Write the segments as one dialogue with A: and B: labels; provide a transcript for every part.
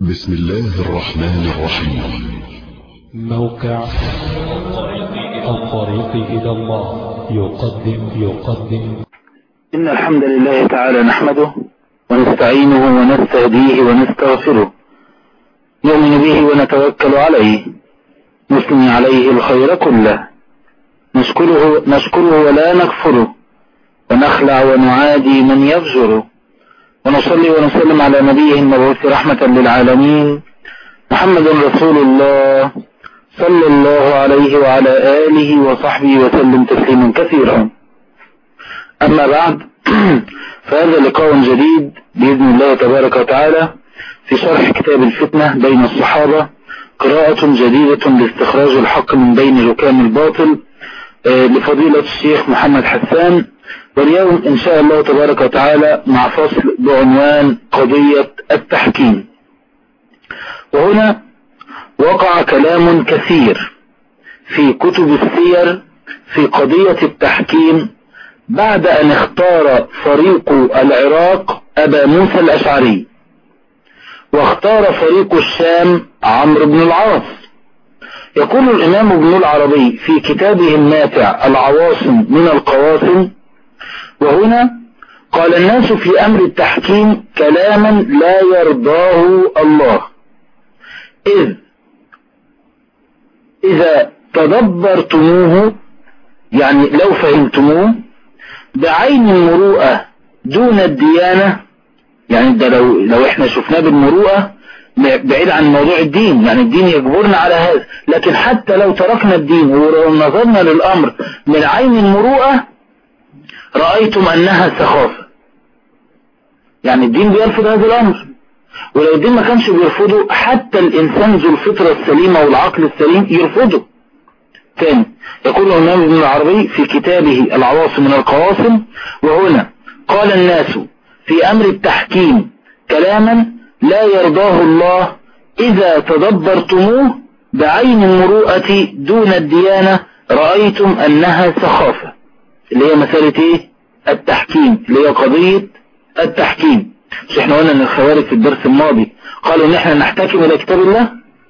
A: بسم الله الرحمن الرحيم
B: موقع الطريق إلى الله يقدم يقدم
C: إن الحمد لله تعالى نحمده ونستعينه ونستهديه ونستغفره نؤمن به ونتوكل عليه نثني عليه الخير كله نشكره, نشكره ولا نكفره ونخلع ونعادي من يفجره ونصلي ونسلم على نبيه المبعوث رحمة للعالمين محمد رسول الله صلى الله عليه وعلى آله وصحبه وسلم تسليما كثيرا أما بعد فهذا لقاء جديد بإذن الله تبارك وتعالى في شرح كتاب الفتنة بين الصحابة قراءة جديدة لاستخراج الحق من بين ركام الباطل لفضيلة الشيخ محمد حسان واليوم إن شاء الله تبارك وتعالى مع فصل بعنوان قضية التحكيم وهنا وقع كلام كثير في كتب السير في قضية التحكيم بعد أن اختار فريق العراق أبا موسى الأشعري واختار فريق الشام عمرو بن العاص يقول الإمام ابن العربي في كتابه النافع العواصم من القواصم وهنا قال الناس في أمر التحكيم كلاما لا يرضاه الله إذ إذا تدبرتموه يعني لو فهمتموه بعين المروءة دون الديانة يعني ده لو, لو احنا شفناه بالمروءة بعيد عن موضوع الدين يعني الدين يجبرنا على هذا لكن حتى لو تركنا الدين ولو نظرنا للأمر من عين المروءة رأيتم أنها سخافة يعني الدين بيرفض هذا الأمر ولو الدين ما كانش بيرفضه حتى الإنسان ذو الفطرة السليمة والعقل السليم يرفضه ثاني يقول الإمام ابن العربي في كتابه العواصم من القواصم وهنا قال الناس في أمر التحكيم كلاما لا يرضاه الله إذا تدبرتموه بعين المروءة دون الديانة رأيتم أنها سخافة اللي هي مسألة ايه التحكيم اللي هي قضية التحكيم مش احنا قلنا ان الخوارج في الدرس الماضي قالوا ان احنا نحتكم الى كتاب الله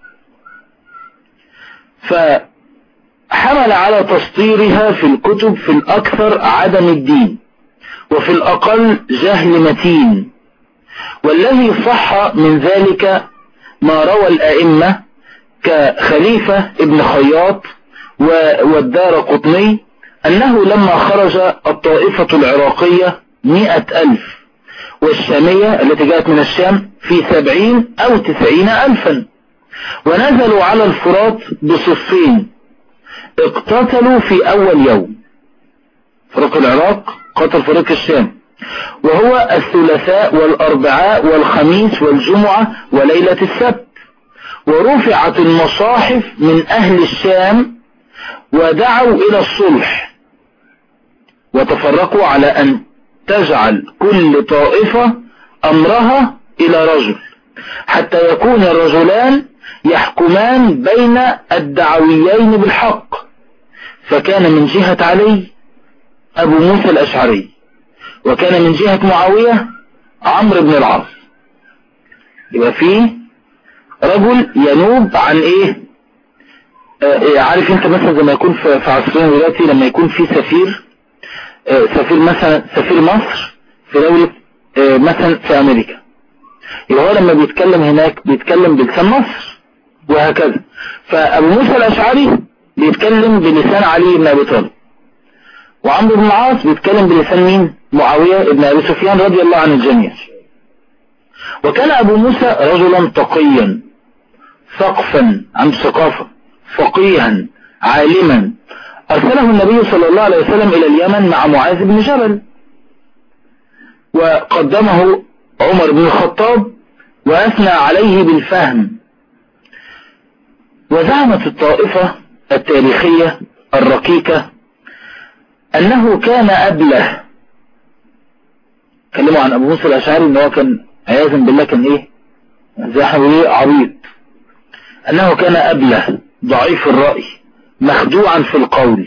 C: فحمل على تسطيرها في الكتب في الاكثر عدم الدين وفي الاقل جهل متين والذي صح من ذلك ما روى الائمة كخليفة ابن خياط والدار قطني أنه لما خرج الطائفة العراقية مئة ألف والشامية التي جاءت من الشام في سبعين أو تسعين ألفا ونزلوا على الفرات بصفين اقتتلوا في أول يوم فريق العراق قتل فريق الشام وهو الثلاثاء والأربعاء والخميس والجمعة وليلة السبت ورفعت المصاحف من أهل الشام ودعوا إلى الصلح وتفرقوا على أن تجعل كل طائفة أمرها إلى رجل حتى يكون الرجلان يحكمان بين الدعويين بالحق فكان من جهة علي أبو موسى الأشعري وكان من جهة معاوية عمرو بن العاص يبقى فيه رجل ينوب عن ايه آه عارف انت مثلا زي ما يكون في عصرنا دلوقتي لما يكون في سفير آه سفير مثلا سفير مصر في دولة آه مثلا في امريكا يبقى هو لما بيتكلم هناك بيتكلم بلسان مصر وهكذا فابو موسى الاشعري بيتكلم بلسان علي بن ابي طالب وعمرو بن العاص بيتكلم بلسان مين معاوية بن ابي سفيان رضي الله عن الجميع وكان ابو موسى رجلا تقيا ثقفا عنده ثقافة فقيها عالما أرسله النبي صلى الله عليه وسلم إلى اليمن مع معاذ بن جبل وقدمه عمر بن الخطاب وأثنى عليه بالفهم وزعمت الطائفة التاريخية الرقيقة أنه كان أبله كلموا عن أبو موسى الأشعري أنه كان عياذا بالله كان إيه زي احنا عبيط أنه كان أبله ضعيف الرأي مخدوعا في القول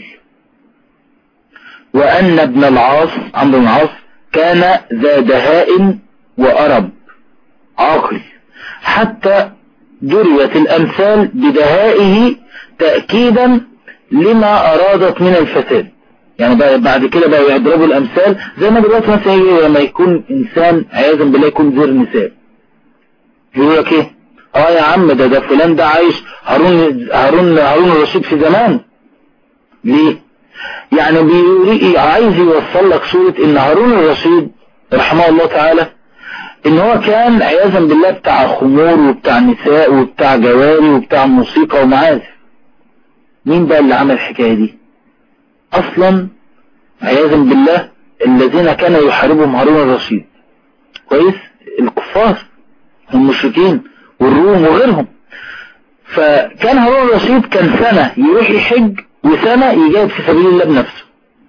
C: وأن ابن العاص عمرو بن العاص كان ذا دهاء وأرب عاقل حتى ضربت الأمثال بدهائه تأكيدا لما أرادت من الفساد يعني بقى بعد كده بقى يضربوا الأمثال زي ما دلوقتي مثلا يجي لما يكون إنسان عياذا بالله يكون زر نساء يقول لك إيه اه يا عم ده ده فلان ده عايش هارون هارون هارون الرشيد في زمان ليه يعني بيوري عايز يوصل لك صورة ان هارون الرشيد رحمه الله تعالى ان هو كان عياذا بالله بتاع خمور وبتاع نساء وبتاع جواري وبتاع موسيقى ومعازف مين بقى اللي عمل الحكاية دي اصلا عياذا بالله الذين كانوا يحاربهم هارون الرشيد كويس الكفار والمشركين والروم وغيرهم فكان هارون الرشيد كان سنة يروح يحج وسنة يجاهد في سبيل الله بنفسه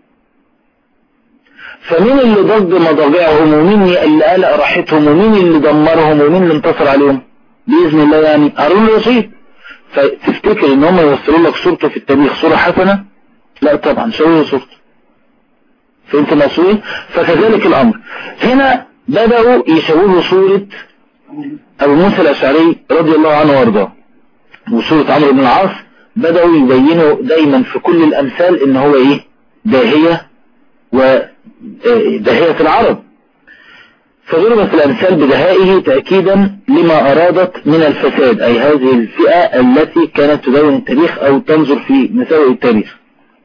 C: فمين اللي ضد مضاجعهم ومين اللي قلق راحتهم ومين اللي دمرهم ومين اللي انتصر عليهم بإذن الله يعني هارون الرشيد فتفتكر ان هم يوصلوا لك صورته في التاريخ صورة حسنة لا طبعا شويه صورته فانت مسؤول فكذلك الامر هنا بدأوا يشوهوا صورة ابو موسى الاشعري رضي الله عنه وارضاه وصورة عمرو بن العاص بدأوا يبينوا دايما في كل الامثال ان هو ايه داهية وداهية العرب فضربت الامثال بدهائه تأكيدا لما ارادت من الفساد اي هذه الفئة التي كانت تدون التاريخ او تنظر في مساوئ التاريخ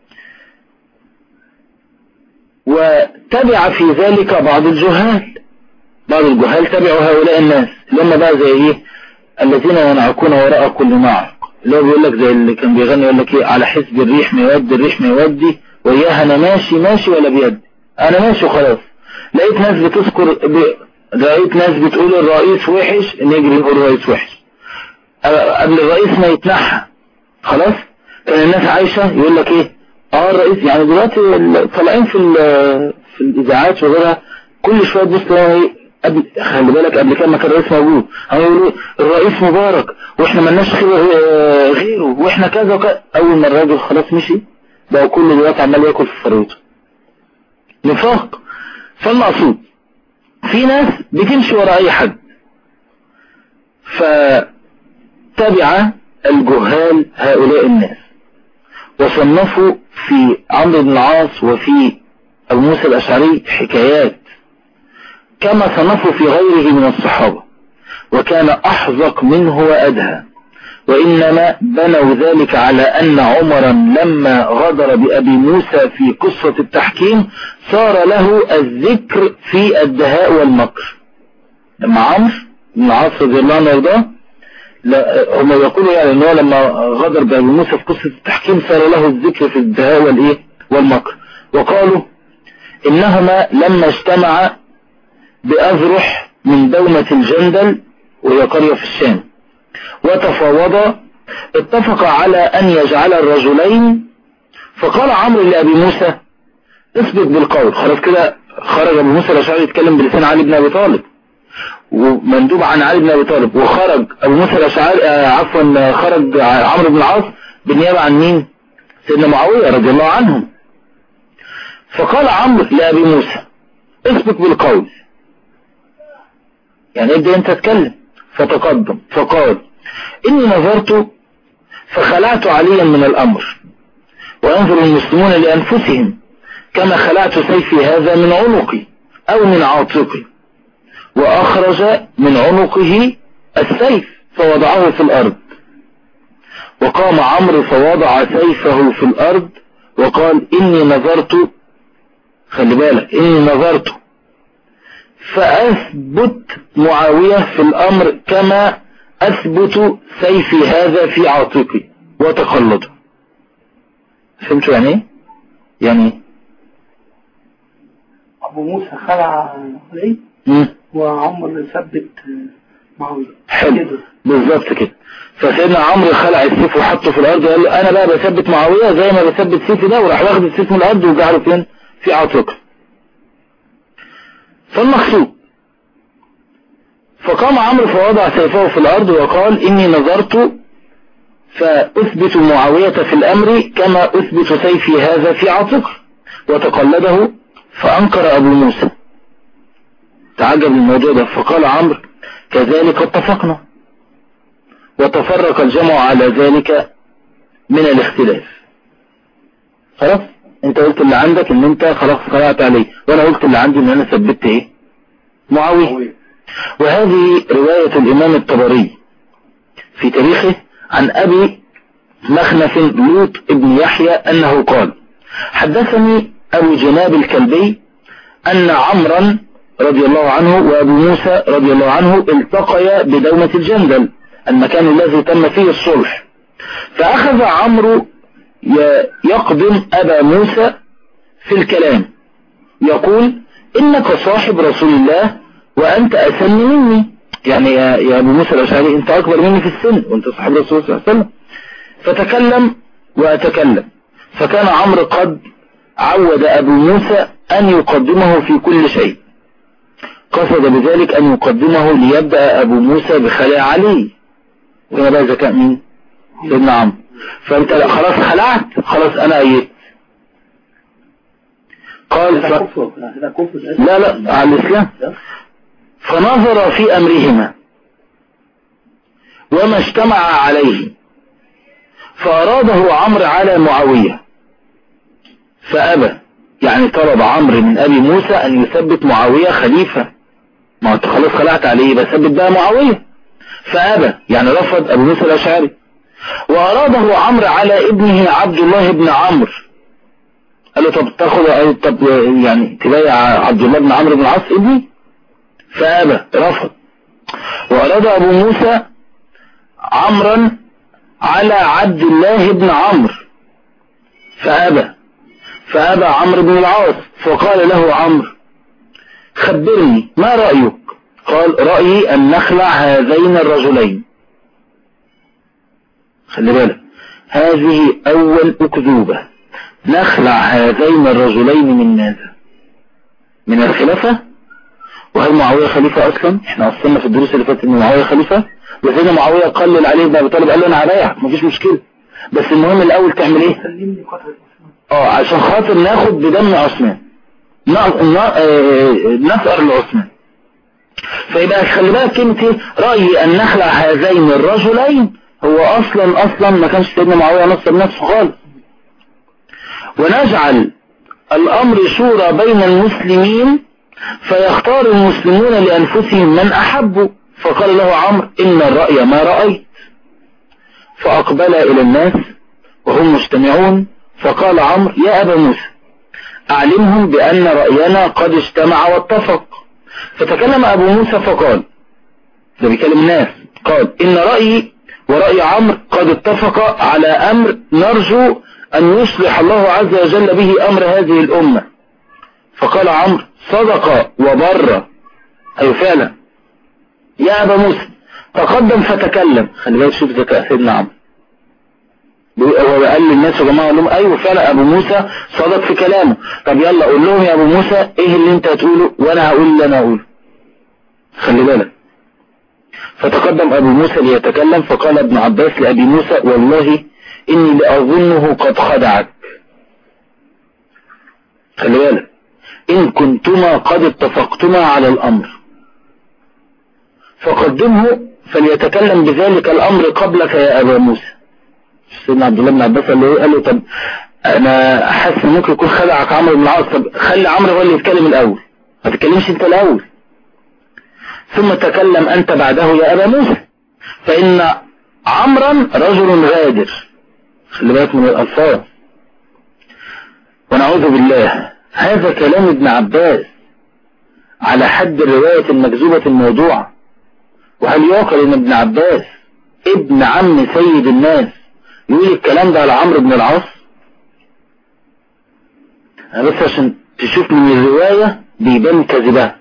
C: وتبع في ذلك بعض الجهال بعض الجهال تبعوا هؤلاء الناس اللي هم بقى زي ايه الذين ينعكون وراء كل نعق اللي هو بيقول لك زي اللي كان بيغني يقول لك ايه على حسب الريح ما يودي الريح ما يودي وياها انا ماشي ماشي ولا بيدي انا ماشي وخلاص لقيت ناس بتذكر ب... لقيت ناس بتقول الرئيس وحش نجري نقول الرئيس وحش قبل الرئيس ما يتنحى خلاص كان الناس عايشة يقول لك ايه اه الرئيس يعني دلوقتي طالعين في في الاذاعات وغيرها كل شويه تبص ايه قبل خلي بالك قبل كده ما كان الرئيس موجود هيقولوا الرئيس مبارك واحنا مالناش غيره واحنا كذا وكذا اول ما الراجل خلاص مشي بقى كل دلوقتي عمال ياكل في فروته نفاق فالمقصود في ناس بتمشي ورا اي حد فتبع الجهال هؤلاء الناس وصنفوا في عمرو بن العاص وفي أبو موسى الأشعري حكايات كما صنفوا في غيره من الصحابة وكان أحزق منه وأدهى وإنما بنوا ذلك على أن عمرا لما غدر بأبي موسى في قصة التحكيم صار له الذكر في الدهاء والمكر لما عمرو بن العاص رضي الله عنه وارضاه هم يقولوا يعني ان هو لما غدر بأبي موسى في قصة التحكيم صار له الذكر في الدهاء والايه والمكر وقالوا انهما لما اجتمعا بأذرح من دومة الجندل وهي قرية في الشام وتفاوضا اتفق على ان يجعل الرجلين فقال عمرو لأبي موسى اثبت بالقول خلاص كده خرج ابو موسى الاشعري يتكلم بلسان علي بن ابي طالب ومندوب عن علي بن ابي طالب وخرج ابو موسى الاشعري آه عفوا خرج عمرو بن العاص بالنيابه عن مين سيدنا معاويه رضي الله عنهم فقال عمرو لابي موسى اثبت بالقول يعني ابدا انت تتكلم فتقدم فقال اني نظرت فخلعت عليا من الامر وينظر المسلمون لانفسهم كما خلعت سيفي هذا من عنقي او من عاتقي وأخرج من عنقه السيف فوضعه في الأرض وقام عمرو فوضع سيفه في الأرض وقال إني نظرت خلي بالك إني نظرت فأثبت معاوية في الأمر كما أثبت سيفي هذا في عاتقي وتقلده فهمتوا يعني ايه؟ يعني
D: أبو موسى خلع عليه
C: مم.
D: وعمر اللي ثبت معاوية
C: حلو بالظبط كده فسيدنا عمرو خلع السيف وحطه في الارض وقال له انا بقى بثبت معاويه زي ما بثبت سيفي ده وراح واخد السيف من الارض وجعله فين في عاتقه فالمقصود فقام عمرو فوضع سيفه في الارض وقال اني نظرت فاثبت معاويه في الامر كما اثبت سيفي هذا في عاتقه وتقلده فانكر ابو موسى تعجب الموضوع ده فقال عمرو كذلك اتفقنا وتفرق الجمع على ذلك من الاختلاف خلاص انت قلت اللي عندك ان انت خلاص خلعت عليه وانا قلت اللي عندي ان انا ثبت ايه معاوية وهذه رواية الامام الطبري في تاريخه عن ابي مخنف لوط ابن يحيى انه قال حدثني ابو جناب الكلبي ان عمرا رضي الله عنه وابو موسى رضي الله عنه التقيا بدومة الجندل المكان الذي تم فيه الصلح فاخذ عمرو يقدم ابا موسى في الكلام يقول انك صاحب رسول الله وانت اسن مني يعني يا, يا ابو موسى الاشعري انت اكبر مني في السن وانت صاحب رسول الله صلى الله عليه وسلم فتكلم واتكلم فكان عمرو قد عود ابو موسى ان يقدمه في كل شيء قصد بذلك ان يقدمه ليبدأ ابو موسى بخلاء علي وهنا بقى ذكاء مين سيدنا عمرو فانت خلاص خلعت خلاص انا ايدت قال ف... لا لا على الاسلام فنظر في امرهما وما اجتمع عليه فاراده عمرو على معاوية فابى يعني طلب عمرو من ابي موسى ان يثبت معاوية خليفة ما انت خلاص خلعت عليه بثبت بقى معاوية فابى يعني رفض ابو موسى الاشعري واراده عمرو على ابنه عبد الله بن عمرو قال له طب تاخد طب يعني تبايع عبد الله بن عمرو بن العاص ابني فابى رفض واراد ابو موسى عمرا على عبد الله بن عمرو فابى فابى عمرو بن العاص فقال له عمرو خبرني ما رأيك قال رأيي أن نخلع هذين الرجلين خلي بالك هذه أول أكذوبة نخلع هذين الرجلين من ماذا من الخلافة وهل معاوية خليفة أصلا احنا أصلنا في الدروس اللي فاتت إن معاوية خليفة وسيدنا معاوية قلل عليه بن أبي طالب قال له أنا هريح مفيش مشكلة بس المهم الأول تعمل إيه اه عشان خاطر ناخد بدم عثمان نثأر لعثمان فيبقى خلي بالك كلمة ايه رأيي أن نخلع هذين الرجلين هو أصلا أصلا ما كانش سيدنا معاوية نصر نفسه خالص ونجعل الأمر شورى بين المسلمين فيختار المسلمون لأنفسهم من أحبوا فقال له عمرو إن الرأي ما رأيت فأقبل إلى الناس وهم مجتمعون فقال عمرو يا أبا موسى أعلمهم بأن رأينا قد اجتمع واتفق فتكلم أبو موسى فقال ده بيكلم الناس قال إن رأيي ورأي عمرو قد اتفق على أمر نرجو أن يصلح الله عز وجل به أمر هذه الأمة فقال عمرو صدق وبر أي فعلا يا أبا موسى تقدم فتكلم خلي بالك شوف ذكاء سيدنا عمرو هو قال للناس يا جماعه قال لهم ايوه فعلا ابو موسى صدق في كلامه طب يلا قول لهم يا ابو موسى ايه اللي انت هتقوله وانا هقول اللي انا هقوله خلي بالك فتقدم ابو موسى ليتكلم فقال ابن عباس لابي موسى والله اني لاظنه قد خدعك خلي بالك ان كنتما قد اتفقتما على الامر فقدمه فليتكلم بذلك الامر قبلك يا ابا موسى سيدنا عبد الله بن عباس قال له, قال له طب انا حاسس ممكن يكون خدعك عمرو بن العاص طب خلي عمرو هو اللي يتكلم الاول ما تتكلمش انت الاول ثم تكلم انت بعده يا ابا موسى فان عمرا رجل غادر خلي بالك من الالفاظ ونعوذ بالله هذا كلام ابن عباس على حد الرواية المكذوبة الموضوعة وهل يعقل ان ابن عباس ابن عم سيد الناس يقول الكلام ده على عمرو بن العاص أنا بس عشان تشوف من الرواية بيبان كذبها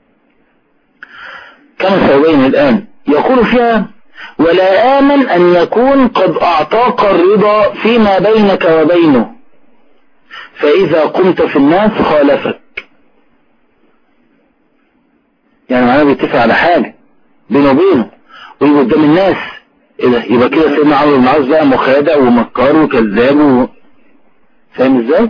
C: كما سيبين الآن يقول فيها ولا آمن أن يكون قد أعطاك الرضا فيما بينك وبينه فإذا قمت في الناس خالفك يعني معناه بيتفق على حاجة بينه وبينه ويجي قدام الناس ايه ده يبقى كده سيدنا عمرو بن العاص بقى مخادع ومكار وكذاب و... فاهم ازاي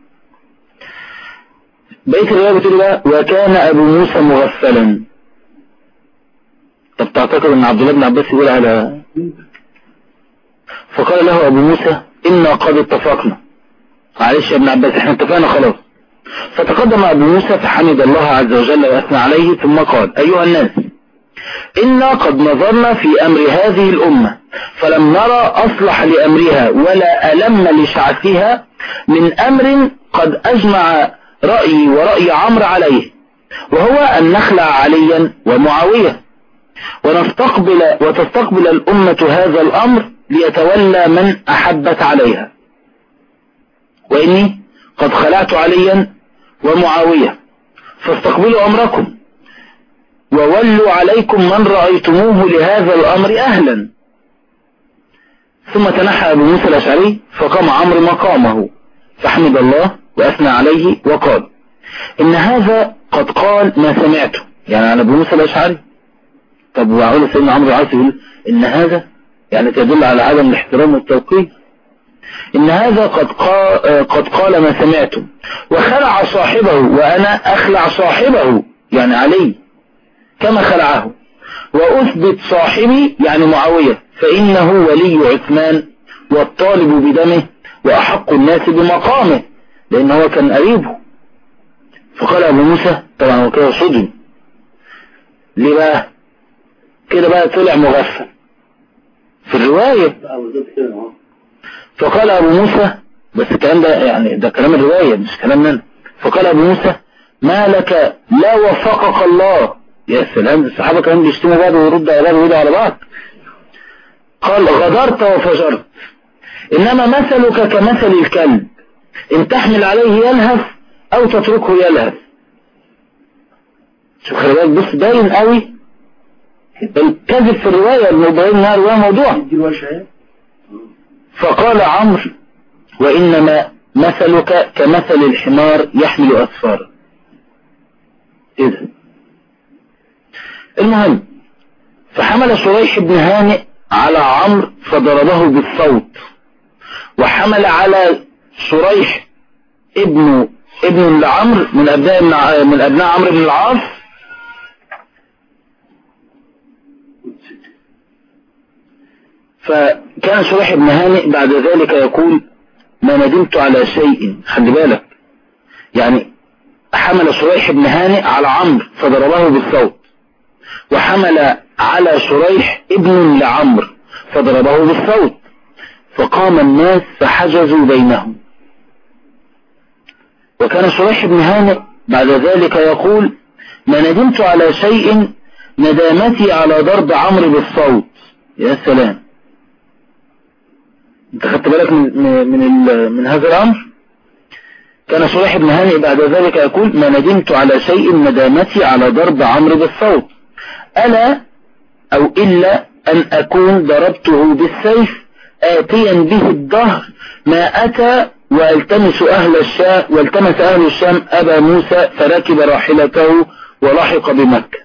C: بقية الرواية بتقول بقى وكان ابو موسى مغفلا طب تعتقد ان عبد الله بن عباس يقول على فقال له أبو موسى إنا قد اتفقنا معلش يا ابن عباس احنا اتفقنا خلاص فتقدم أبو موسى فحمد الله عز وجل وأثنى عليه ثم قال أيها الناس إنا قد نظرنا في أمر هذه الأمة فلم نرى أصلح لأمرها ولا ألم لشعثها من أمر قد أجمع رأيي ورأي عمرو عليه وهو أن نخلع عليا ومعاوية ونستقبل وتستقبل الأمة هذا الأمر ليتولى من أحبت عليها وإني قد خلعت عليا ومعاوية فاستقبلوا أمركم وولوا عليكم من رأيتموه لهذا الأمر أهلا ثم تنحى أبو موسى الأشعري فقام عمرو مقامه فحمد الله وأثنى عليه وقال إن هذا قد قال ما سمعته يعني عن أبو موسى الأشعري طب وعقول سيدنا عمرو العاصي يقول إن هذا يعني تدل على عدم الاحترام والتوقير إن هذا قد قال, قد قال ما سمعته وخلع صاحبه وأنا أخلع صاحبه يعني علي كما خلعه وأثبت صاحبي يعني معاوية فإنه ولي عثمان والطالب بدمه وأحق الناس بمقامه لأن هو كان قريبه فقال أبو موسى طبعا هو كده صدم ليه بقى كده بقى طلع مغفل في الرواية فقال أبو موسى بس الكلام ده يعني ده كلام الرواية مش كلامنا فقال أبو موسى ما لك لا وفقك الله يا سلام الصحابة كانوا بيشتموا بعض ويردوا على بعض ويردوا على بعض قال غدرت وفجرت إنما مثلك كمثل الكلب إن تحمل عليه يلهث أو تتركه يلهث شوف خلي بالك بص باين قوي الكذب في الرواية انه باين انها رواية موضوع فقال عمرو وإنما مثلك كمثل الحمار يحمل أسفارا إيه ده المهم فحمل شريح بن هانئ على عمرو فضربه بالصوت وحمل على شريح ابن ابن لعمرو من ابناء من ابناء عمرو بن العاص فكان شريح بن هانئ بعد ذلك يقول ما ندمت على شيء خلي بالك يعني حمل شريح بن هانئ على عمرو فضربه بالصوت وحمل على شريح ابن لعمرو فضربه بالصوت فقام الناس فحجزوا بينهم وكان شريح بن هانئ بعد ذلك يقول ما ندمت على شيء ندامتي على ضرب عمرو بالصوت يا سلام انت خدت بالك من, من, من هذا الامر كان شريح بن هانئ بعد ذلك يقول ما ندمت على شيء ندامتي على ضرب عمرو بالصوت ألا أو إلا أن أكون ضربته بالسيف آتيا به الدهر ما أتى والتمس أهل الشام والتمس أهل الشام أبا موسى فركب راحلته ولحق بمكة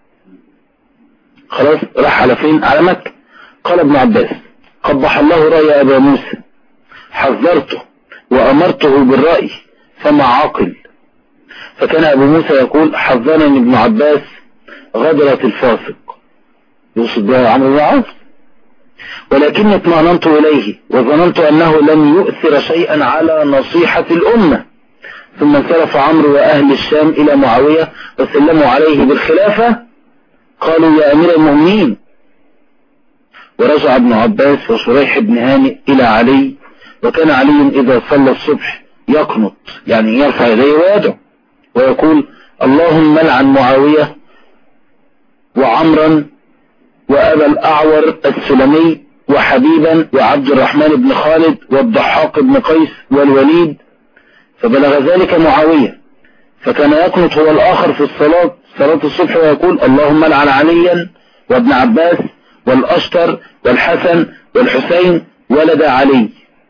C: خلاص راح على فين على مكة قال ابن عباس قبح الله رأي أبا موسى حذرته وأمرته بالرأي فما عاقل فكان أبو موسى يقول حذرني ابن عباس غدرة الفاسق يقصد بها عمرو بن العاص ولكني اطمأننت إليه وظننت أنه لن يؤثر شيئا على نصيحة الأمة ثم انصرف عمرو وأهل الشام إلى معاوية وسلموا عليه بالخلافة قالوا يا أمير المؤمنين ورجع ابن عباس وشريح بن هانئ إلى علي وكان علي إذا صلى الصبح يقنط يعني يرفع يديه ويدعو ويقول اللهم لعن معاوية وعمرا وأبا الأعور السلمي وحبيبا وعبد الرحمن بن خالد والضحاك بن قيس والوليد فبلغ ذلك معاوية فكان يقنط هو الآخر في الصلاة صلاة الصبح ويقول اللهم لعن عليا وابن عباس والأشتر والحسن والحسين ولد علي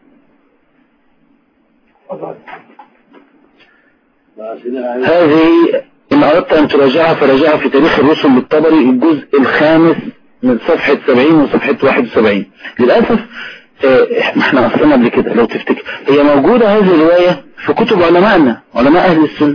C: هذه إن أردت أن تراجعها فراجعها في تاريخ الرسل للطبري الجزء الخامس من صفحة 70 وصفحة 71 للأسف ما احنا أصلنا قبل كده لو تفتكر هي موجودة هذه الرواية في كتب علمائنا علماء أهل السنة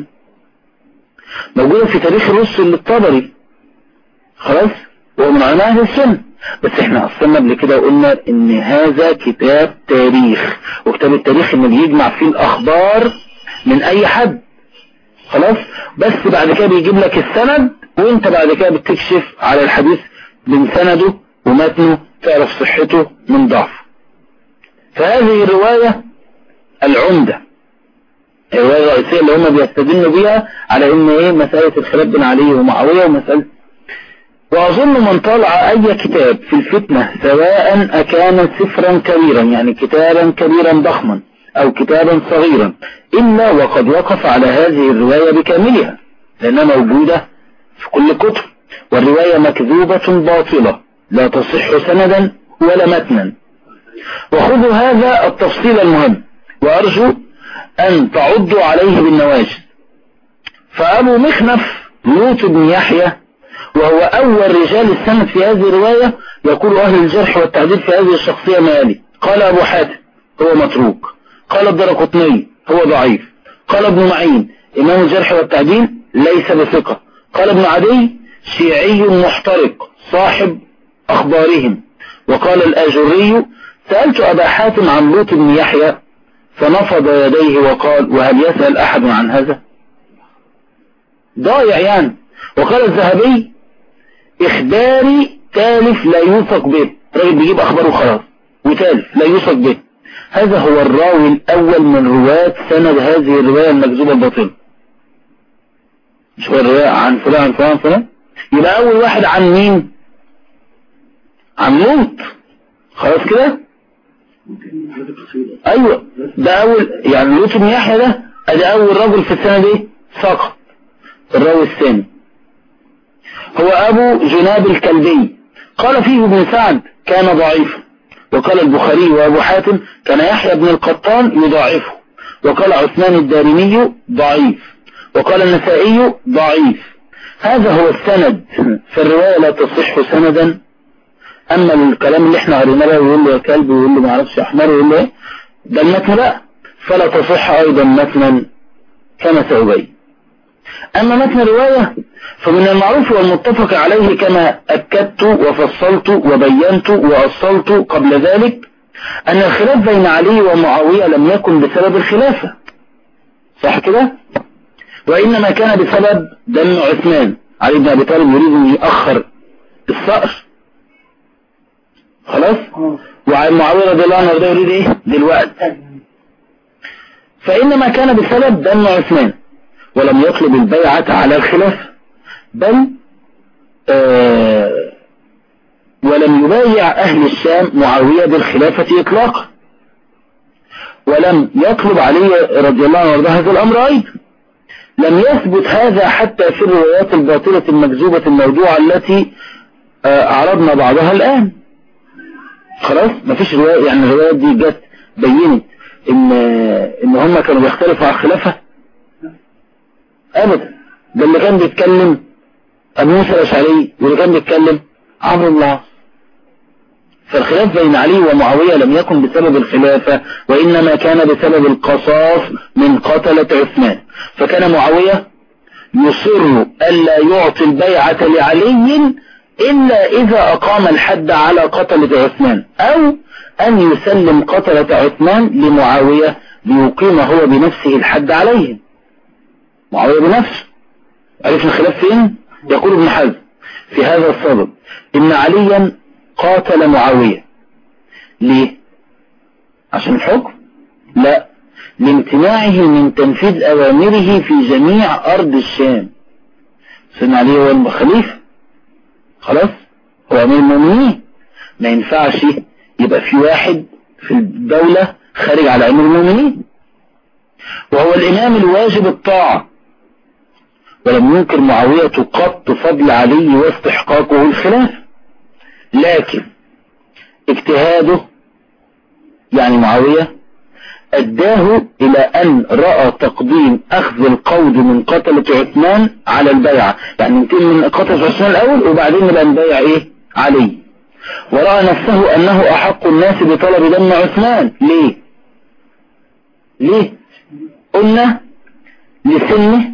C: موجودة في تاريخ الرسل للطبري خلاص هو من علماء أهل السنة بس احنا اصلنا قبل كده وقلنا ان هذا كتاب تاريخ وكتاب التاريخ ان بيجمع فيه الاخبار من اي حد خلاص بس بعد كده بيجيب لك السند وانت بعد كده بتكشف على الحديث من سنده ومتنه تعرف صحته من ضعفه فهذه الرواية العمدة الرواية الرئيسية اللي هم بيستدلوا بيها على ان ايه مسألة الخلاف بين علي ومعاوية ومسألة وأظن من طالع أي كتاب في الفتنة سواء أكان سفرا كبيرا يعني كتابا كبيرا ضخما أو كتابا صغيرا إلا وقد وقف على هذه الرواية بكاملها لأنها موجودة في كل كتب والرواية مكذوبة باطلة لا تصح سندا ولا متنا وخذوا هذا التفصيل المهم وأرجو أن تعضوا عليه بالنواجذ فأبو مخنف لوط بن يحيى وهو أول رجال السند في هذه الرواية يقول أهل الجرح والتعديل في هذه الشخصية مالي قال أبو حاتم هو متروك قال الدرقطني هو ضعيف قال ابن معين إمام الجرح والتعديل ليس بثقة قال ابن عدي شيعي محترق صاحب أخبارهم وقال الآجري سألت أبا حاتم عن لوط بن يحيى فنفض يديه وقال وهل يسأل أحد عن هذا ضايع يعني وقال الذهبي إخباري تالف لا يوثق به راجل بيجيب أخباره خلاص وتالف لا يوثق به هذا هو الراوي الأول من رواة سند هذه الرواية المكذوبة الباطلة مش هو الرواية عن فلان عن فلان عن فلان يبقى أول واحد عن مين عن لوط خلاص كده ايوه ده اول يعني لوط بن يحيى ده ادي اول رجل في السنه دي سقط الراوي الثاني هو ابو جناب الكلبي قال فيه ابن سعد كان ضعيفا وقال البخاري وابو حاتم كان يحيى بن القطان يضاعفه وقال عثمان الدارمي ضعيف وقال النسائي ضعيف هذا هو السند فالرواية لا تصح سندا اما الكلام اللي احنا قريناه بقى ويقول له يا كلب ويقول له ما اعرفش احمر ويقول له ايه ده المتن بقى فلا تصح ايضا متنا كما سأبين اما متن الرواية فمن المعروف والمتفق عليه كما اكدت وفصلت وبينت واصلت قبل ذلك ان الخلاف بين علي ومعاوية لم يكن بسبب الخلافة صح كده وانما كان بسبب دم عثمان علي بن ابي طالب يريد ان يأخر الصقر خلاص وعن معاوية رضي الله عنه وده يريد ايه دلوقتي فإنما كان بسبب دم عثمان ولم يطلب البيعة على الخلاف بل آه ولم يبايع أهل الشام معاوية بالخلافة إطلاقا ولم يطلب علي رضي الله عنه وارضاه هذا الأمر أيضا لم يثبت هذا حتى في الروايات الباطلة المكذوبة الموضوعة التي آه عرضنا بعضها الآن خلاص مفيش رواية يعني الروايات دي جت بينت ان ان هم كانوا بيختلفوا على الخلافة ابدا ده اللي كان بيتكلم ابو موسى الاشعري واللي كان بيتكلم عمرو الله فالخلاف بين علي ومعاوية لم يكن بسبب الخلافة وإنما كان بسبب القصاص من قتلة عثمان فكان معاوية يصر ألا يعطي البيعة لعلي إلا إذا أقام الحد على قتلة عثمان أو أن يسلم قتلة عثمان لمعاوية ليقيم هو بنفسه الحد عليهم معاوية بنفسه عرفنا الخلاف فين يقول ابن حزم في هذا الصدد إن عليا قاتل معاوية ليه عشان الحكم لا لامتناعه من تنفيذ أوامره في جميع أرض الشام سيدنا علي هو الخليفة خلاص هو أمير المؤمنين ما ينفعش يبقى في واحد في الدولة خارج على أمير المؤمنين وهو الإمام الواجب الطاعة ولم ينكر معاوية قط فضل علي واستحقاقه الخلافة لكن اجتهاده يعني معاوية أداه إلى أن رأى تقديم أخذ القود من قتلة عثمان على البيعة يعني يمكن من قتلة عثمان الأول وبعدين نبقى نبيع إيه علي ورأى نفسه أنه أحق الناس بطلب دم عثمان ليه ليه قلنا لسنه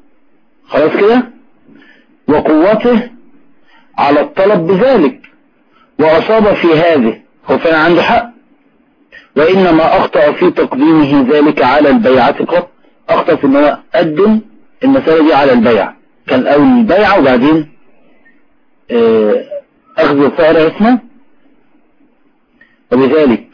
C: خلاص كده وقوته على الطلب بذلك وأصاب في هذه هو فعلا عنده حق وإنما أخطأ في تقديمه ذلك على البيعة قط أخطأ في أنه قدم المسألة دي على البيع كان الأول البيعة وبعدين آه، أخذ ثأر اسمه وبذلك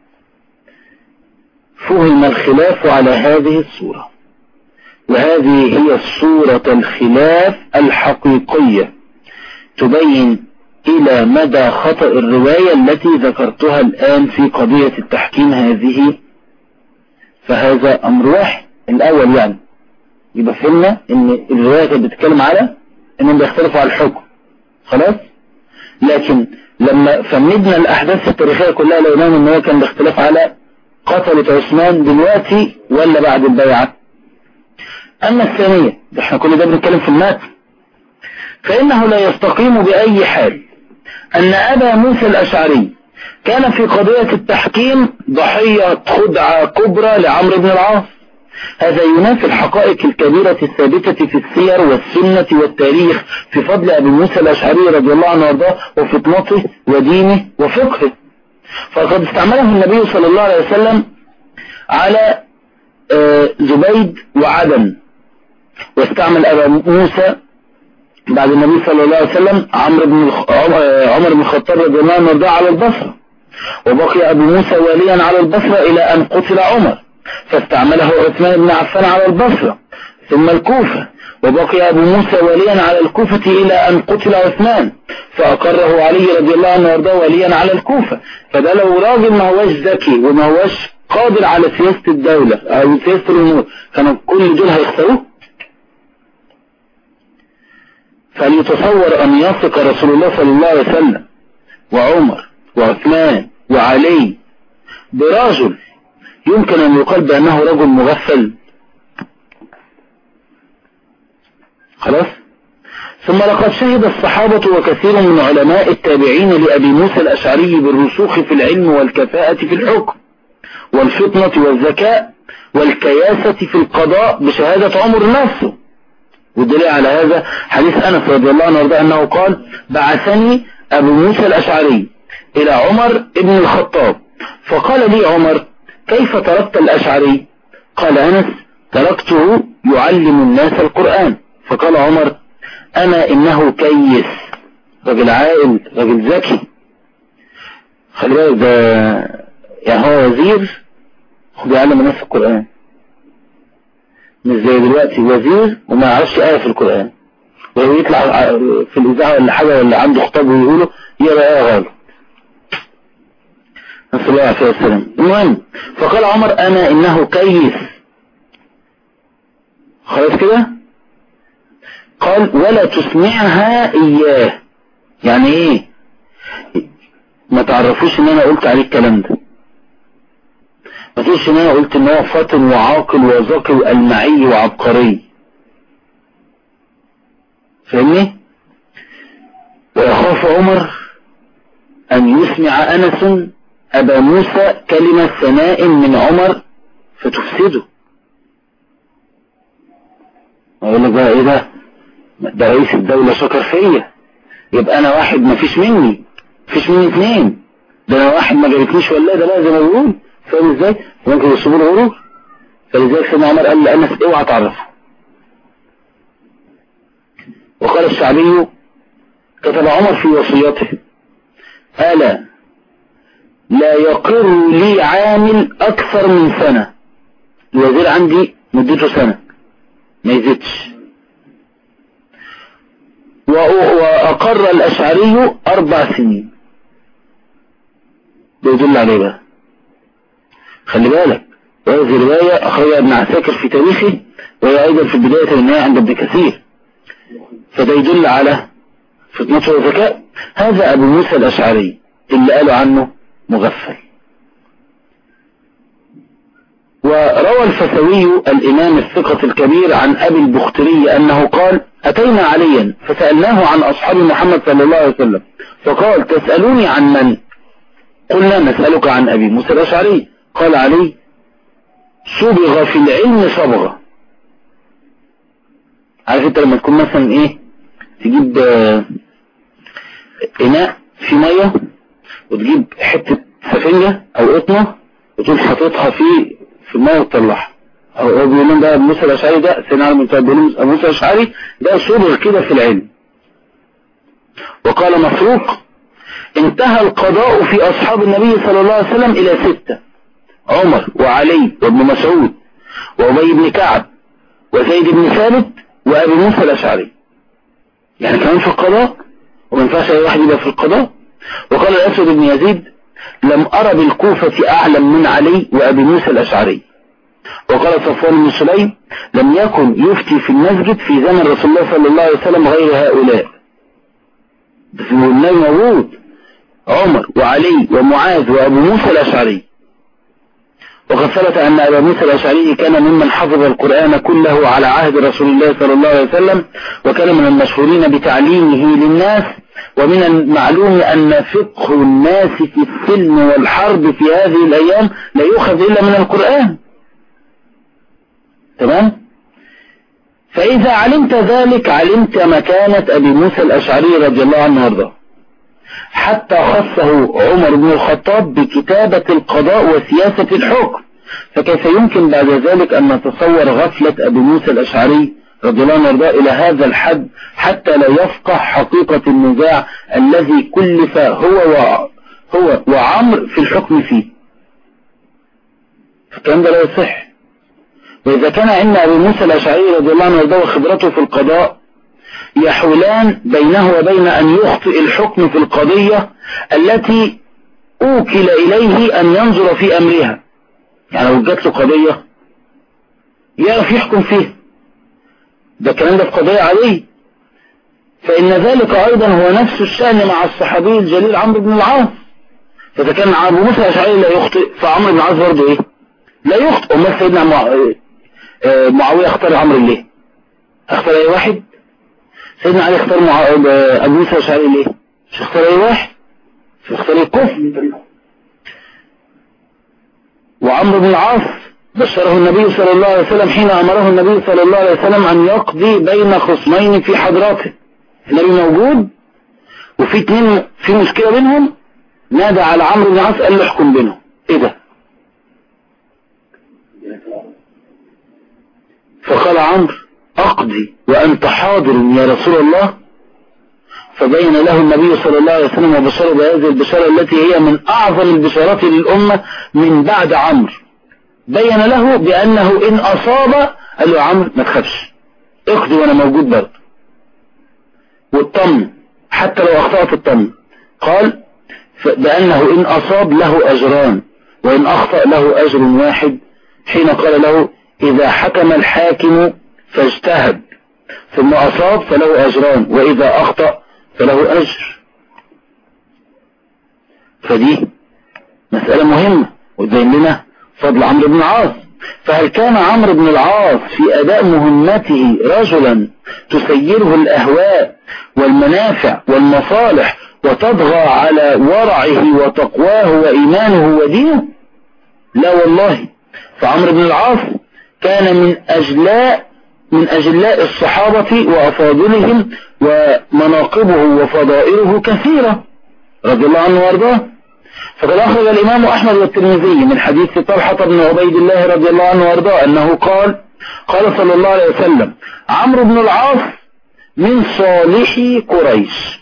C: فهم الخلاف على هذه الصورة وهذه هي الصورة الخلاف الحقيقية تبين إلى مدى خطأ الرواية التي ذكرتها الآن في قضية التحكيم هذه فهذا أمر واحد الأول يعني يبقى فهمنا إن الرواية كانت بتتكلم على إنهم بيختلفوا على الحكم خلاص لكن لما فندنا الأحداث التاريخية كلها لقيناهم إن هو كان باختلاف على قتلة عثمان دلوقتي ولا بعد البيعة أما الثانية احنا كل ده بنتكلم في المتن فإنه لا يستقيم بأي حال أن أبا موسى الأشعري كان في قضية التحكيم ضحية خدعة كبرى لعمرو بن العاص هذا ينافي الحقائق الكبيرة الثابتة في السير والسنة والتاريخ في فضل أبي موسى الأشعري رضي الله عنه وارضاه وفطنته ودينه وفقهه فقد استعمله النبي صلى الله عليه وسلم على آه، زبيد وعدن واستعمل أبا موسى بعد النبي صلى الله عليه وسلم عمرو بن الخ- عم- عمر بن الخطاب رضي الله عنه وارضاه على البصرة وبقي أبو موسى واليا على البصرة إلى أن قتل عمر فاستعمله عثمان بن عفان على البصرة ثم الكوفة وبقي أبو موسى واليا على الكوفة إلى أن قتل عثمان فأقره علي رضي الله عنه وارضاه واليا على الكوفة فده لو راجل ما هوش ذكي وما هوش قادر على سياسة الدولة أو سياسة الأمور كانوا كل دول هيخسروه فليتصور أن يثق رسول الله صلى الله عليه وسلم وعمر وعثمان وعلي برجل يمكن أن يقال بأنه رجل مغفل خلاص ثم لقد شهد الصحابة وكثير من علماء التابعين لأبي موسى الأشعري بالرسوخ في العلم والكفاءة في الحكم والفطنة والذكاء والكياسة في القضاء بشهادة عمر نفسه والدليل على هذا حديث أنس رضي الله عنه وارضاه أنه قال بعثني أبو موسى الأشعري إلى عمر ابن الخطاب فقال لي عمر كيف تركت الأشعري قال أنس تركته يعلم الناس القرآن فقال عمر أنا إنه كيس رجل عاقل رجل ذكي خلي بالك ده يعني هو وزير بيعلم الناس القرآن مش زي دلوقتي وزير وما يعرفش آية في القرآن ولو يطلع في الإذاعة ولا حاجة ولا عنده خطاب ويقوله يقرأ آية غلط نسأل الله عليه وسلم المهم فقال عمر أنا إنه كيس خلاص كده قال ولا تسمعها إياه يعني إيه ما تعرفوش إن أنا قلت عليه الكلام ده ما تقولش ان انا قلت ان هو فاطن وعاقل وذكي والمعي وعبقري فاهمني ويخاف عمر ان يسمع انس ابا موسى كلمة ثناء من عمر فتفسده اقول لك بقى ايه ده ده رئيس الدولة شكر فيا يبقى انا واحد ما فيش مني فيش مني اثنين ده انا واحد ما جابتنيش ولاده بقى زي ما بيقول فاهم ازاي ممكن يصيبوا له غرور فلذلك سيدنا عمر قال لأنس اوعى تعرفه وقال الشعبي كتب عمر في وصيته ألا لا يقر لي عامل أكثر من سنة الوزير عندي مدته سنة ما يزيدش وأقر الأشعري أربع سنين بيدل عليه بقى خلي بالك وهذه رواية أخرجها ابن عساكر في تاريخه وهي أيضا في البداية والنهاية عند ابن كثير فده يدل على فطنته وذكاء هذا أبو موسى الأشعري اللي قالوا عنه مغفل وروى الفتوي الإمام الثقة الكبير عن أبي البختري أنه قال أتينا عليا فسألناه عن أصحاب محمد صلى الله عليه وسلم فقال تسألوني عن من قلنا نسألك عن أبي موسى الأشعري قال علي صبغ في العلم صبغة عارف انت لما تكون مثلا ايه تجيب آه، اناء في مية وتجيب حتة سفنجة او قطنة وتقوم حاططها في في الماء وتطلعها هو هو بيقول لهم ده ابو موسى الاشعري ده سيدنا علي بن طالب بيقول لهم ابو موسى الاشعري ده صبغ كده في العلم وقال مسروق انتهى القضاء في اصحاب النبي صلى الله عليه وسلم الى ستة عمر وعلي وابن مسعود وابي بن كعب وزيد بن ثابت وابي موسى الاشعري يعني كمان في القضاء وما ينفعش اي واحد يبقى في القضاء وقال الاسود بن يزيد لم ارى بالكوفة اعلم من علي وابي موسى الاشعري وقال صفوان بن سليم لم يكن يفتي في المسجد في زمن رسول الله صلى الله عليه وسلم غير هؤلاء بس النبي موجود عمر وعلي ومعاذ وابو موسى الاشعري وقد ثبت أن أبا موسى الأشعري كان ممن حفظ القرآن كله على عهد رسول الله صلى الله عليه وسلم وكان من المشهورين بتعليمه للناس ومن المعلوم أن فقه الناس في السلم والحرب في هذه الأيام لا يؤخذ إلا من القرآن تمام فإذا علمت ذلك علمت مكانة أبي موسى الأشعري رضي الله عنه وارضاه حتى خصه عمر بن الخطاب بكتابة القضاء وسياسة الحكم فكيف يمكن بعد ذلك أن نتصور غفلة أبي موسى الأشعري رضي الله عنه وارضاه إلى هذا الحد حتى لا يفقه حقيقة النزاع الذي كلف هو و... هو وعمر في الحكم فيه فالكلام ده لا يصح وإذا كان عند أبي موسى الأشعري رضي الله عنه وارضاه خبرته في القضاء يحولان بينه وبين أن يخطئ الحكم في القضية التي أوكل إليه أن ينظر في أمرها يعني لو جات له قضية يعرف يحكم فيها ده الكلام ده في قضية عادية فإن ذلك أيضا هو نفس الشأن مع الصحابي الجليل عمرو بن العاص فإذا كان أبو موسى الأشعري لا يخطئ فعمرو بن العاص برضه إيه؟ لا يخطئ أمال سيدنا معاوية اختار عمرو ليه؟ اختار أي واحد؟ سيدنا علي اختار مع أبو موسى الأشعري ليه؟ مش اختار أي واحد مش اختار الكفر وعمرو بن العاص بشره النبي صلى الله عليه وسلم حين أمره النبي صلى الله عليه وسلم أن يقضي بين خصمين في حضراته النبي موجود وفي اتنين في مشكلة بينهم نادى على عمرو بن العاص قال له احكم بينهم ايه ده فقال عمرو اقضي وانت حاضر يا رسول الله فبين له النبي صلى الله عليه وسلم وبشره بهذه البشارة التي هي من اعظم البشارات للامة من بعد عمرو بين له بانه ان اصاب قال له يا عمرو ما تخافش اقضي وانا موجود برضه واطمن حتى لو اخطأت اطمن قال بانه ان اصاب له اجران وان اخطأ له اجر واحد حين قال له اذا حكم الحاكم فاجتهد ثم أصاب فله أجران وإذا أخطأ فله أجر فدي مسألة مهمة وتبين لنا فضل عمرو بن العاص فهل كان عمرو بن العاص في أداء مهمته رجلا تسيره الأهواء والمنافع والمصالح وتطغى على ورعه وتقواه وإيمانه ودينه لا والله فعمرو بن العاص كان من أجلاء من أجلاء الصحابة وأفاضلهم ومناقبه وفضائله كثيرة رضي الله عنه وارضاه فقد أخرج الإمام أحمد والترمذي من حديث طلحة بن عبيد الله رضي الله عنه وارضاه أنه قال قال صلى الله عليه وسلم عمرو بن العاص من صالح قريش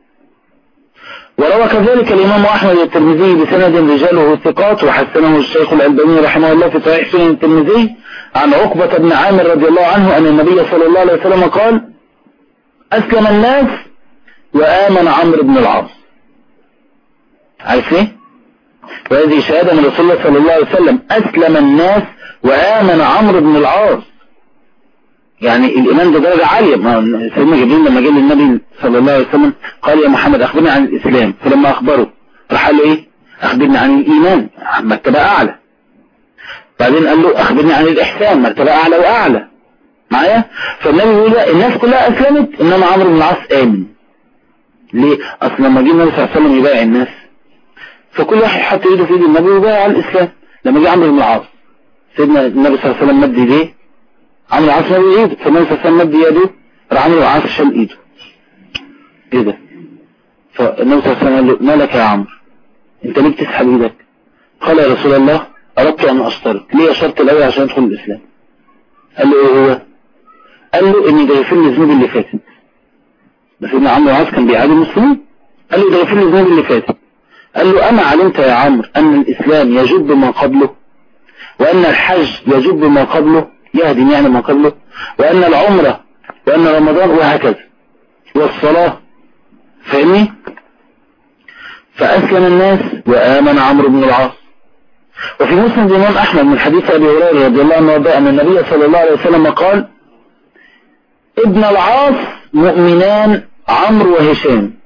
C: وروى كذلك الإمام أحمد والترمذي بسند رجاله ثقات وحسنه الشيخ الألباني رحمه الله في صحيح سنن الترمذي عن عقبة بن عامر رضي الله عنه أن النبي صلى الله عليه وسلم قال أسلم الناس وآمن عمرو بن العاص عارف ايه وهذه شهادة من رسول الله صلى الله عليه وسلم أسلم الناس وآمن عمرو بن العاص يعني الإيمان ده درجة عالية ما سيدنا جبريل لما جاء للنبي صلى الله عليه وسلم قال يا محمد أخبرني عن الإسلام فلما أخبره راح قال له إيه أخبرني عن الإيمان مرتبة أعلى بعدين قال له أخبرني عن الإحسان مرتبة أعلى وأعلى معايا فالنبي بيقول لا الناس كلها أسلمت إنما عمرو بن العاص آمن ليه أصل لما جه النبي صلى الله عليه وسلم يبايع الناس فكل واحد حط ايده في ايد النبي وبايع على الإسلام لما جه عمرو بن العاص سيدنا النبي صلى الله عليه وسلم مد ايديه عمرو العاص مد ايده فالنبي صلى الله عليه وسلم مد يده راح عمرو العاص شال ايده ايه ده فالنبي صلى الله عليه وسلم قال له مالك يا عمرو انت ليه بتسحب ايدك قال يا رسول الله اردت ان اشترط ليه شرط الاول عشان ادخل الاسلام قال له ايه هو قال له اني ده يغفر لي الذنوب اللي فاتت بس ابن عمرو العاص كان بيعادي المسلمين قال له ده يغفر لي الذنوب اللي فاتت قال له اما علمت يا عمرو ان الاسلام يجب ما قبله وان الحج يجب ما قبله يهدم يعني ما قبله وان العمره وان رمضان وهكذا والصلاه فاهمني فأسلم الناس وآمن عمرو بن العاص وفي مسند الإمام أحمد من حديث أبي هريرة رضي الله عنه وارضاه أن النبي صلى الله عليه وسلم قال ابن العاص مؤمنان عمرو وهشام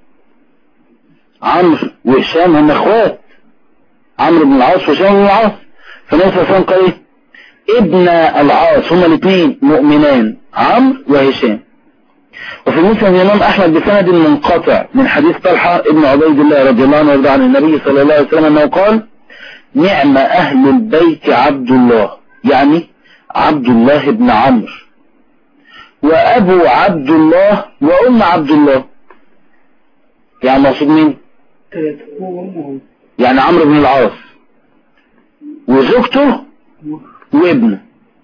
C: عمرو وهشام هم اخوات عمرو بن العاص وهشام بن العاص فالنبي صلى الله عليه وسلم قال ايه ابن العاص هما الاثنين مؤمنان عمرو وهشام وفي مسلم الإمام أحمد بسند منقطع من حديث طلحة ابن عبيد الله رضي الله عنه وارضى عن النبي صلى الله عليه وسلم أنه قال نعم أهل البيت عبد الله يعني عبد الله بن عمرو وأبو عبد الله وأم عبد الله يعني مقصود مين؟
D: ثلاثة هو وأمه
C: يعني عمرو بن العاص وزوجته وابنه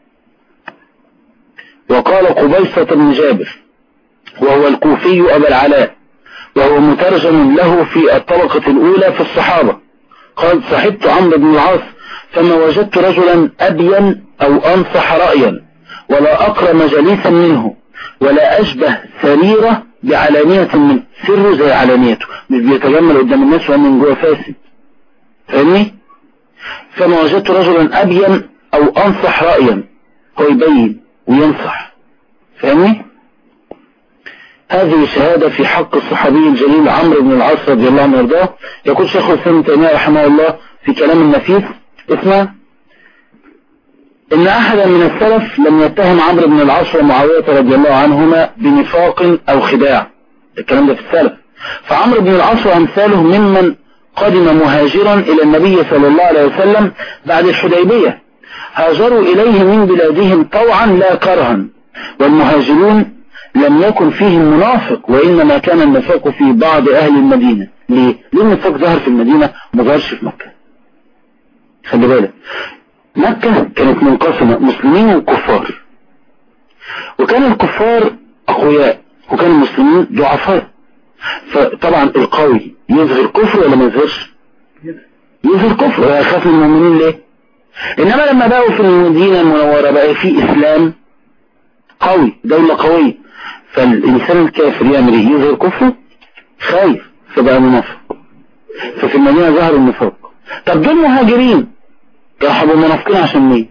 C: وقال قبيصة بن جابر وهو الكوفي أبا العلاء وهو مترجم له في الطبقة الأولى في الصحابة قال صحبت عمرو بن العاص فما وجدت رجلا أبين أو أنصح رأيا ولا أقرم جليسا منه ولا أشبه سريرة بعلانية منه سره زي علانيته مش بيتجمل قدام الناس وهو من جوه فاسد فاهمني فما وجدت رجلا أبين أو أنصح رأيا هو يبين وينصح فاهمني هذه شهادة في حق الصحابي الجليل عمرو بن العاص رضي الله عنه وارضاه يقول شيخ الإسلام ابن تيمية رحمه الله في كلام النفيس اسمه إن أحدا من السلف لم يتهم عمرو بن العاص ومعاوية رضي الله عنهما بنفاق أو خداع الكلام ده في السلف فعمرو بن العاص وأمثاله ممن قدم مهاجرا إلى النبي صلى الله عليه وسلم بعد الحديبية هاجروا إليه من بلادهم طوعا لا كرها والمهاجرون لم يكن فيهم منافق وإنما كان النفاق في بعض أهل المدينة ليه؟ ليه النفاق ظهر في المدينة ما ظهرش في مكة خلي بالك مكة كانت منقسمة مسلمين وكفار وكان الكفار أقوياء وكان المسلمين ضعفاء فطبعا القوي يظهر كفر ولا ما يظهرش يظهر كفر ويخاف من المؤمنين ليه إنما لما بقوا في المدينة المنورة بقى في إسلام قوي دولة قوية فالإنسان الكافر يعمل إيه يظهر كفره خايف فبقى منافق ففي المدينة ظهر النفاق طب دول مهاجرين راحوا منافقين عشان مين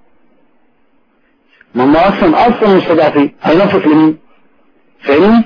C: ما هم اصلا اصلا مستضعفين هينافق لمين فاهمني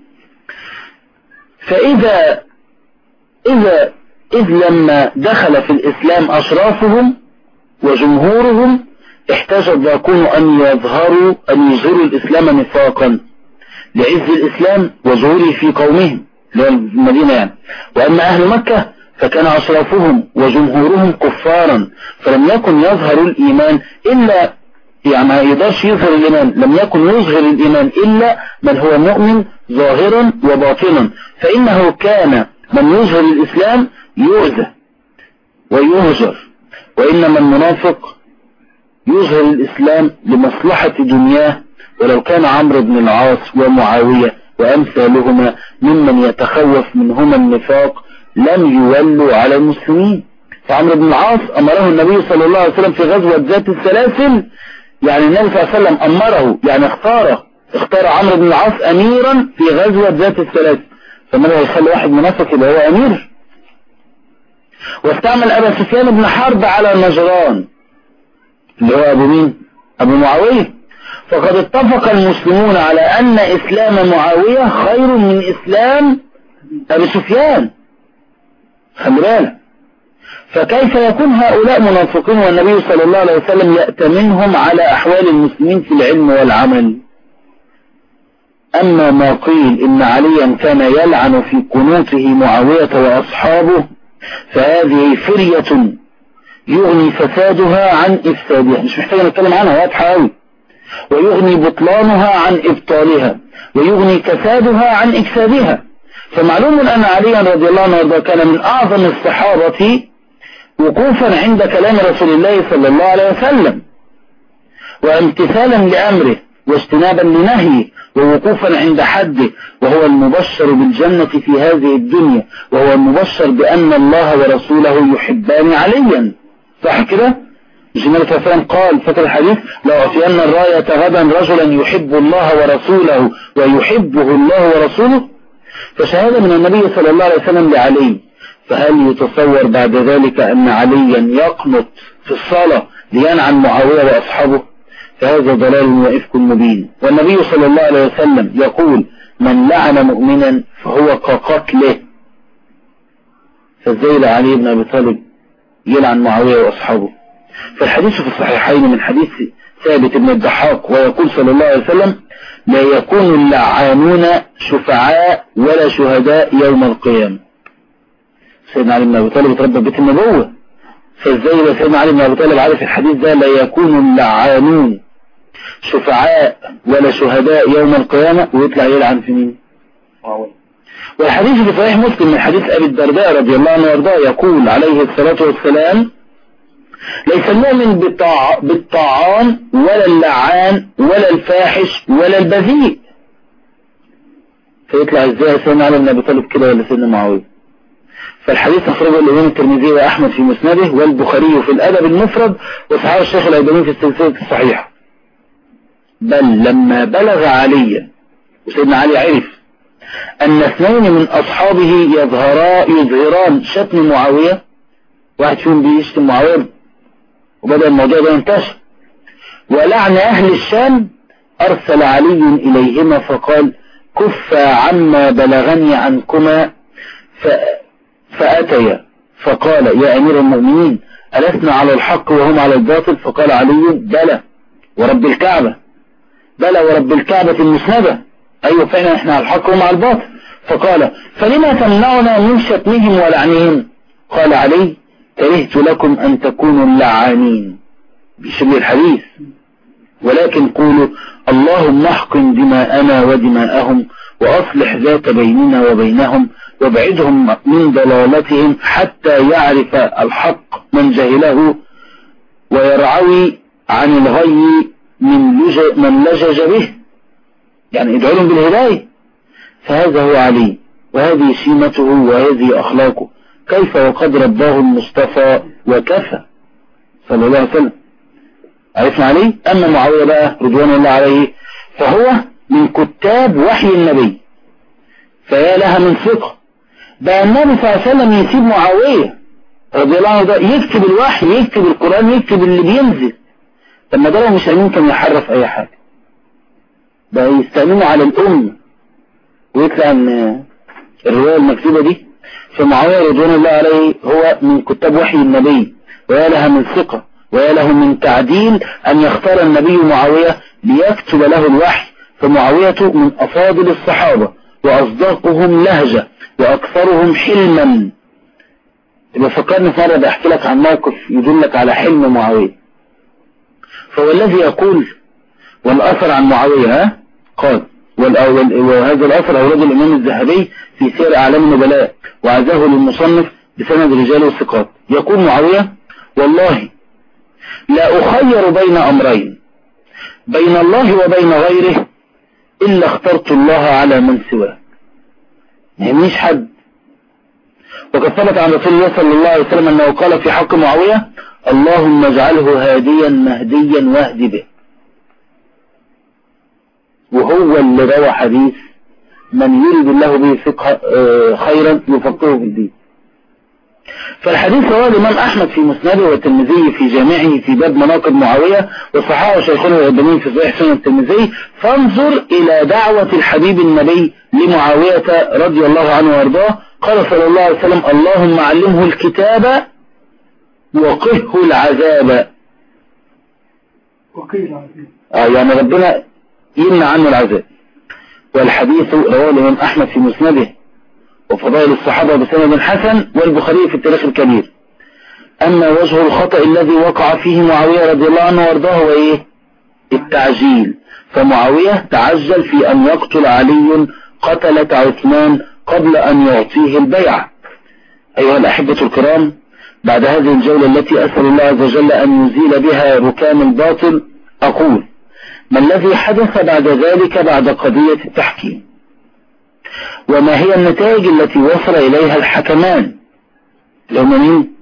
C: فاذا اذا اذ لما دخل في الاسلام اشرافهم وجمهورهم احتاج الباقون ان يظهروا ان يظهروا الاسلام نفاقا لعز الاسلام وظهوره في قومهم اللي هو المدينة يعني واما اهل مكة فكان أشرافهم وجمهورهم كفارا فلم يكن يظهر الإيمان إلا يعني ما يقدرش يظهر الإيمان لم يكن يظهر الإيمان إلا من هو مؤمن ظاهرا وباطنا فإنه كان من يظهر الإسلام يؤذى ويهجر وإنما المنافق يظهر الإسلام لمصلحة دنياه ولو كان عمرو بن العاص ومعاوية وأمثالهما ممن يتخوف منهما النفاق لم يولوا على المسلمين فعمرو بن العاص أمره النبي صلى الله عليه وسلم في غزوة ذات السلاسل يعني النبي صلى الله عليه وسلم أمره يعني اختاره اختار عمرو بن العاص أميرا في غزوة ذات السلاسل فالنبي هيخلي واحد منافق يبقى هو أمير واستعمل أبا سفيان بن حرب على نجران اللي هو أبو مين أبو معاوية فقد اتفق المسلمون على أن إسلام معاوية خير من إسلام أبي سفيان خلي بالك فكيف يكون هؤلاء منافقين والنبي صلى الله عليه وسلم يأتمنهم على أحوال المسلمين في العلم والعمل أما ما قيل إن عليا كان يلعن في قنوته معاوية وأصحابه فهذه فرية يغني فسادها عن إفسادها مش محتاج نتكلم عنها واضحة أوي ويغني بطلانها عن إبطالها ويغني كسادها عن إفسادها فمعلوم أن عليا رضي الله عنه وارضاه كان من أعظم الصحابة وقوفا عند كلام رسول الله صلى الله عليه وسلم وامتثالا لأمره واجتنابا لنهيه ووقوفا عند حده وهو المبشر بالجنة في هذه الدنيا وهو المبشر بأن الله ورسوله يحبان عليا صح كده؟ مش النبي صلى الله عليه وسلم قال فاكر الحديث لو أتينا الراية غدا رجلا يحب الله ورسوله ويحبه الله ورسوله فشهادة من النبي صلى الله عليه وسلم لعلي فهل يتصور بعد ذلك أن عليا يقنط في الصلاة لينعم معاوية وأصحابه فهذا ضلال وإفك مبين والنبي صلى الله عليه وسلم يقول من لعن مؤمنا فهو كقتله فازاي علي بن أبي طالب يلعن معاوية وأصحابه فالحديث في الصحيحين من حديث ثابت بن الضحاك ويقول صلى الله عليه وسلم لا يكون اللعانون شفعاء ولا شهداء يوم القيامة سيدنا علي بن أبي طالب اتربى بيت النبوة فازاي ده سيدنا علي بن أبي طالب عارف الحديث ده لا يكون اللعانون شفعاء ولا شهداء يوم القيامة ويطلع يلعن في مين والحديث في صحيح مسلم من حديث أبي الدرداء رضي الله عنه وارضاه يقول عليه الصلاة والسلام ليس المؤمن بالطاع... بالطعام ولا اللعان ولا الفاحش ولا البذيء فيطلع ازاي سيدنا علي بن ابي طالب كده ولا سيدنا معاويه فالحديث أخرجه الإمام الترمذي وأحمد في مسنده والبخاري في الأدب المفرد وصحابه الشيخ الألباني في السلسلة الصحيحة بل لما بلغ علي وسيدنا علي عرف أن اثنين من أصحابه يظهرا يظهران شتم معاوية واحد فيهم بيشتم معاوية وبدأ الموضوع ده ينتشر ولعن أهل الشام أرسل علي إليهما فقال كفا عما بلغني عنكما ف... فأتيا فقال يا أمير المؤمنين ألسنا على الحق وهم على الباطل فقال علي بلى ورب الكعبة بلى ورب الكعبة المسندة أيوة فعلا احنا على الحق وهم على الباطل فقال فلما تمنعنا من شتمهم ولعنهم قال علي كرهت لكم أن تكونوا اللعانين بشبه الحديث ولكن قولوا اللهم احقن دماءنا ودماءهم وأصلح ذات بيننا وبينهم وابعدهم من ضلالتهم حتى يعرف الحق من جهله ويرعوي عن الغي من, لج... من لجج به يعني ادعو لهم بالهداية فهذا هو علي وهذه سيمته وهذه أخلاقه كيف وقد رباه المصطفى وكفى صلى الله عليه وسلم عرفنا عليه أما معاوية بقى رضوان الله عليه فهو من كتاب وحي النبي فيا لها من ثقة بقى النبي صلى الله عليه وسلم يسيب معاوية رضي الله عنه ده يكتب الوحي يكتب القرآن يكتب اللي بينزل لما ده لو مش أمين كان يحرف أي حاجة بقى يستأمنوا على الأم ويطلع ان الرواية المكتوبة دي فمعاوية رضوان الله عليه هو من كتاب وحي النبي ويا لها من ثقة ويا له من تعديل أن يختار النبي معاوية ليكتب له الوحي فمعاوية من أفاضل الصحابة وأصداقهم لهجة وأكثرهم حلما إذا فكرني في مرة بحكي لك عن موقف يدلك على حلم معاوية فهو الذي يقول والأثر عن معاوية ها قال وهذا الأثر أورده الإمام الذهبي في سير أعلام النبلاء وعزاه للمصنف بسند رجال والثقات يقول معاوية والله لا أخير بين أمرين بين الله وبين غيره إلا اخترت الله على من سواه ما يهمنيش حد وقد ثبت عن رسول الله صلى الله عليه وسلم أنه قال في حق معاوية اللهم اجعله هاديا مهديا واهد به وهو اللي روى حديث من يريد الله به فقه خيرا يفقهه في الدين فالحديث رواه الإمام أحمد في مسنده والترمذي في جامعه في باب مناقب معاوية وصححه شيخنا الألباني في صحيح سنة الترمذي فانظر إلى دعوة الحبيب النبي لمعاوية رضي الله عنه وارضاه قال صلى الله عليه وسلم اللهم علمه الكتاب وقه العذاب
D: وقيل عظيم
C: آه يعني ربنا يمنع عنه العذاب والحديث رواه الإمام أحمد في مسنده وفضائل الصحابة بسند حسن والبخاري في التاريخ الكبير أما وجه الخطأ الذي وقع فيه معاوية رضي الله عنه وارضاه هو إيه التعجيل فمعاوية تعجل في أن يقتل علي قتلة عثمان قبل أن يعطيه البيع أيها الأحبة الكرام بعد هذه الجولة التي أسأل الله عز وجل أن يزيل بها ركام الباطل أقول ما الذي حدث بعد ذلك بعد قضية التحكيم وما هي النتائج التي وصل إليها الحكمان لهم مين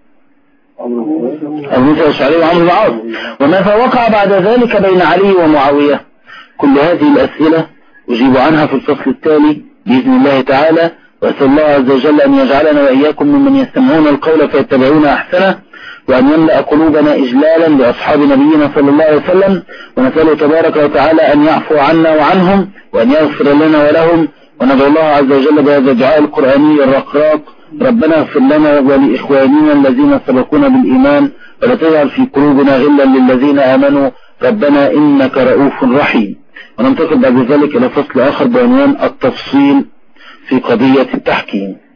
C: أبو موسى الأشعري وعمرو بن العاص وماذا وقع بعد ذلك بين علي ومعاوية كل هذه الأسئلة أجيب عنها في الفصل التالي بإذن الله تعالى وأسأل الله عز وجل أن يجعلنا وإياكم ممن يستمعون القول فيتبعون أحسنه وأن يملأ قلوبنا إجلالا لأصحاب نبينا صلى الله عليه وسلم ونسأله تبارك وتعالى أن يعفو عنا وعنهم وأن يغفر لنا ولهم وندعو الله عز وجل بهذا الدعاء القرآني الرقراق ربنا اغفر لنا ولإخواننا الذين سبقونا بالإيمان ولا تجعل في قلوبنا غلا للذين آمنوا ربنا إنك رؤوف رحيم وننتقل بعد ذلك إلى فصل آخر بعنوان التفصيل في قضية التحكيم